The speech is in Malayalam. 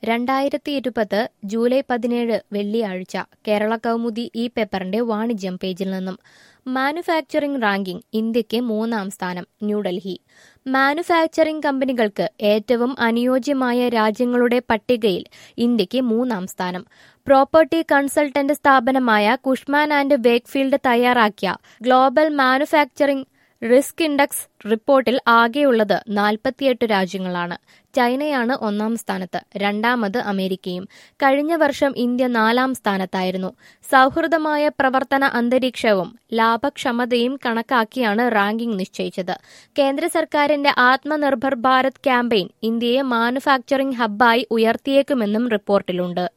രണ്ടായിരത്തി ഇരുപത് ജൂലൈ പതിനേഴ് വെള്ളിയാഴ്ച കേരള കൗമുദി ഈ പേപ്പറിന്റെ വാണിജ്യം പേജിൽ നിന്നും മാനുഫാക്ചറിംഗ് റാങ്കിംഗ് ഇന്ത്യക്ക് മൂന്നാം സ്ഥാനം ന്യൂഡൽഹി മാനുഫാക്ചറിംഗ് കമ്പനികൾക്ക് ഏറ്റവും അനുയോജ്യമായ രാജ്യങ്ങളുടെ പട്ടികയിൽ ഇന്ത്യക്ക് മൂന്നാം സ്ഥാനം പ്രോപ്പർട്ടി കൺസൾട്ടന്റ് സ്ഥാപനമായ കുഷ്മാൻ ആൻഡ് വേക്ക്ഫീൽഡ് തയ്യാറാക്കിയ ഗ്ലോബൽ മാനുഫാക്ചറിംഗ് റിസ്ക് ഇൻഡെക്സ് റിപ്പോർട്ടിൽ ആകെയുള്ളത് നാൽപ്പത്തിയെട്ട് രാജ്യങ്ങളാണ് ചൈനയാണ് ഒന്നാം സ്ഥാനത്ത് രണ്ടാമത് അമേരിക്കയും കഴിഞ്ഞ വർഷം ഇന്ത്യ നാലാം സ്ഥാനത്തായിരുന്നു സൗഹൃദമായ പ്രവർത്തന അന്തരീക്ഷവും ലാഭക്ഷമതയും കണക്കാക്കിയാണ് റാങ്കിംഗ് നിശ്ചയിച്ചത് കേന്ദ്ര സർക്കാരിന്റെ ആത്മനിർഭർ ഭാരത് ക്യാമ്പയിൻ ഇന്ത്യയെ മാനുഫാക്ചറിംഗ് ഹബ്ബായി ഉയർത്തിയേക്കുമെന്നും റിപ്പോർട്ടിലുണ്ട്